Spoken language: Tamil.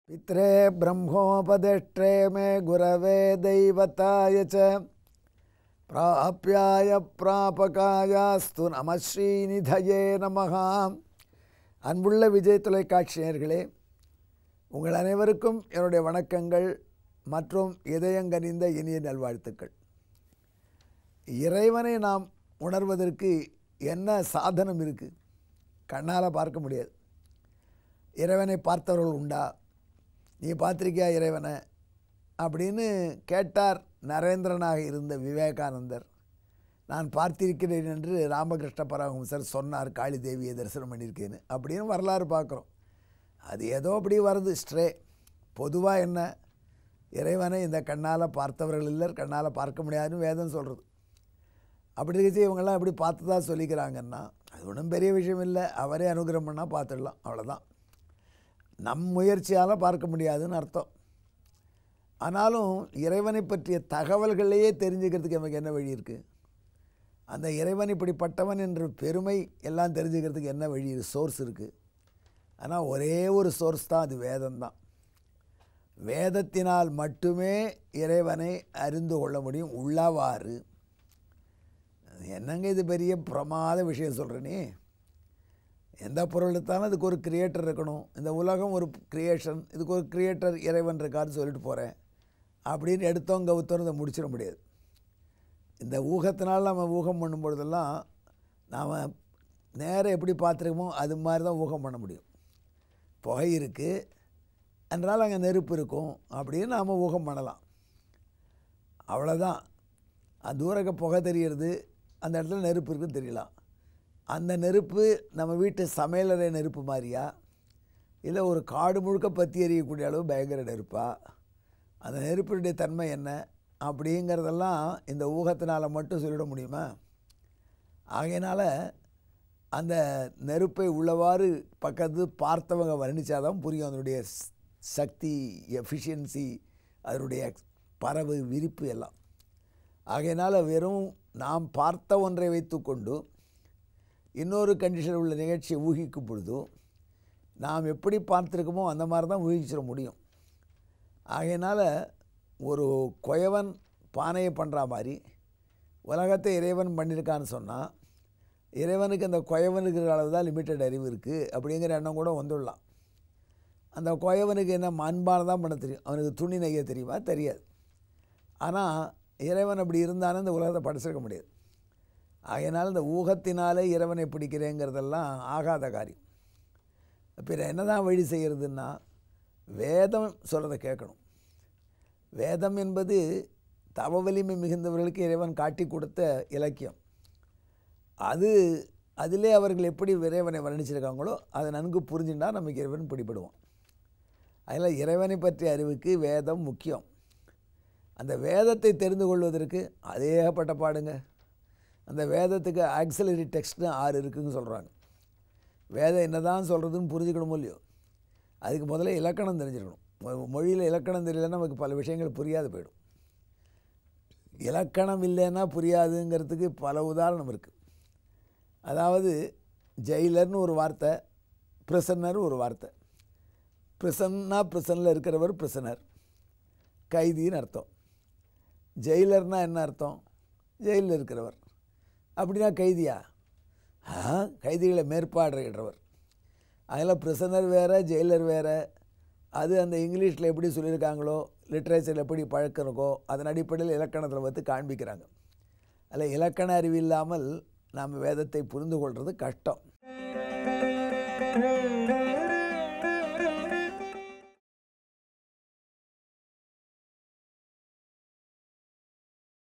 पित्रे ब्रह्मोपदेष्ट्रे मे गुरवे दैवताय च प्राप्याय प्रापकायास्तु நம ஸ்ரீநிதயே நமஹ அன்புள்ள விஜய் தொலைக்காட்சி நேயர்களே உங்கள் அனைவருக்கும் என்னுடைய வணக்கங்கள் மற்றும் இதயங்கனிந்த இனிய நல்வாழ்த்துக்கள் இறைவனை நாம் உணர்வதற்கு என்ன சாதனம் இருக்குது கண்ணால் பார்க்க முடியாது இறைவனை பார்த்தவர்கள் உண்டா நீ பார்த்திருக்கியா இறைவனை அப்படின்னு கேட்டார் நரேந்திரனாக இருந்த விவேகானந்தர் நான் பார்த்திருக்கிறேன் என்று ராமகிருஷ்ண பரமஹம்சர் சொன்னார் காளி தேவியை தரிசனம் பண்ணியிருக்கேன்னு அப்படின்னு வரலாறு பார்க்குறோம் அது ஏதோ அப்படி வருது ஸ்ட்ரே பொதுவாக என்ன இறைவனை இந்த கண்ணால் பார்த்தவர்கள் இல்லை கண்ணால் பார்க்க முடியாதுன்னு வேதம் சொல்கிறது அப்படி இருந்துச்சு இவங்கெல்லாம் எப்படி பார்த்ததா சொல்லிக்கிறாங்கன்னா அது ஒன்றும் பெரிய விஷயம் இல்லை அவரே அனுகிரகம் பண்ணால் பார்த்துடலாம் அவ்வளோதான் நம் முயற்சியால் பார்க்க முடியாதுன்னு அர்த்தம் ஆனாலும் இறைவனை பற்றிய தகவல்களையே தெரிஞ்சுக்கிறதுக்கு நமக்கு என்ன வழி இருக்குது அந்த இறைவன் இப்படிப்பட்டவன் என்ற பெருமை எல்லாம் தெரிஞ்சுக்கிறதுக்கு என்ன வழி சோர்ஸ் இருக்குது ஆனால் ஒரே ஒரு சோர்ஸ் தான் அது வேதம்தான் வேதத்தினால் மட்டுமே இறைவனை அறிந்து கொள்ள முடியும் உள்ளவாறு என்னங்க இது பெரிய பிரமாத விஷயம் சொல்கிறேனே எந்த பொருள் எடுத்தாலும் அதுக்கு ஒரு கிரியேட்டர் இருக்கணும் இந்த உலகம் ஒரு கிரியேஷன் இதுக்கு ஒரு கிரியேட்டர் இறைவன் இருக்காருன்னு சொல்லிட்டு போகிறேன் அப்படின்னு எடுத்தோம் கவுத்தோம் இதை முடிச்சிட முடியாது இந்த ஊகத்தினால் நம்ம ஊகம் பண்ணும் பொழுதெல்லாம் நாம் நேரம் எப்படி பார்த்துருக்கோமோ அது மாதிரி தான் ஊகம் பண்ண முடியும் புகை இருக்குது என்றால் அங்கே நெருப்பு இருக்கும் அப்படின்னு நாம் ஊகம் பண்ணலாம் அவ்வளோதான் தூரக்க புகை தெரியறது அந்த இடத்துல நெருப்பு இருக்குன்னு தெரியலாம் அந்த நெருப்பு நம்ம வீட்டு சமையலறை நெருப்பு மாதிரியா இல்லை ஒரு காடு முழுக்க பற்றி எறியக்கூடிய அளவு பயங்கர நெருப்பா அந்த நெருப்பினுடைய தன்மை என்ன அப்படிங்கிறதெல்லாம் இந்த ஊகத்தினால் மட்டும் சொல்லிட முடியுமா ஆகையினால் அந்த நெருப்பை உள்ளவாறு பக்கத்து பார்த்தவங்க வர்ணித்தாதான் புரியும் அதனுடைய சக்தி எஃபிஷியன்சி அதனுடைய பறவு விரிப்பு எல்லாம் ஆகையினால் வெறும் நாம் பார்த்த ஒன்றை வைத்துக்கொண்டு இன்னொரு கண்டிஷன் உள்ள நிகழ்ச்சியை ஊகிக்கும் பொழுது நாம் எப்படி பார்த்துருக்கோமோ அந்த மாதிரி தான் ஊகிச்சிட முடியும் ஆகையினால் ஒரு குயவன் பானையை பண்ணுற மாதிரி உலகத்தை இறைவன் பண்ணியிருக்கான்னு சொன்னால் இறைவனுக்கு அந்த குயவனுக்கு அளவு தான் லிமிட்டட் அறிவு இருக்குது அப்படிங்கிற எண்ணம் கூட வந்துடலாம் அந்த குயவனுக்கு என்ன மண்பானை தான் பண்ண தெரியும் அவனுக்கு துணி நெய்ய தெரியுமா தெரியாது ஆனால் இறைவன் அப்படி இருந்தாலும் இந்த உலகத்தை படைச்சிருக்க முடியாது ஆகையினால் இந்த ஊகத்தினாலே இறைவனை பிடிக்கிறேங்கிறதெல்லாம் ஆகாத காரியம் பிற என்ன தான் வழி செய்கிறதுன்னா வேதம் சொல்கிறத கேட்கணும் வேதம் என்பது தவ வலிமை மிகுந்தவர்களுக்கு இறைவன் காட்டி கொடுத்த இலக்கியம் அது அதிலே அவர்கள் எப்படி இறைவனை வர்ணிச்சிருக்காங்களோ அதை நன்கு புரிஞ்சுட்டா நமக்கு இறைவன் பிடிபடுவோம் அதில் இறைவனை பற்றிய அறிவுக்கு வேதம் முக்கியம் அந்த வேதத்தை தெரிந்து கொள்வதற்கு அதேகப்பட்ட பாடுங்க அந்த வேதத்துக்கு ஆக்சிலரி டெக்ஸ்ட்னு ஆறு இருக்குதுன்னு சொல்கிறாங்க வேதம் என்ன தான் சொல்கிறதுன்னு புரிஞ்சுக்கணுமோ இல்லையோ அதுக்கு முதல்ல இலக்கணம் தெரிஞ்சிருக்கணும் மொழியில் இலக்கணம் தெரியலன்னா நமக்கு பல விஷயங்கள் புரியாது போயிடும் இலக்கணம் இல்லைன்னா புரியாதுங்கிறதுக்கு பல உதாரணம் இருக்குது அதாவது ஜெயிலர்னு ஒரு வார்த்தை ப்ரிசனர் ஒரு வார்த்தை ப்ரிசன்னா ப்ரிசனில் இருக்கிறவர் ப்ரிசனர் கைதின்னு அர்த்தம் ஜெயிலர்னால் என்ன அர்த்தம் ஜெயிலில் இருக்கிறவர் அப்படின்னா கைதியா ஆ கைதிகளை மேற்பாடுறவர் அதில் ப்ரிசனர் வேறு ஜெயிலர் வேறு அது அந்த இங்கிலீஷில் எப்படி சொல்லியிருக்காங்களோ லிட்ரேச்சர் எப்படி பழக்கம் இருக்கோ அதன் அடிப்படையில் இலக்கணத்தில் வந்து காண்பிக்கிறாங்க அதில் இலக்கண அறிவு இல்லாமல் நாம் வேதத்தை புரிந்து கொள்வது கஷ்டம்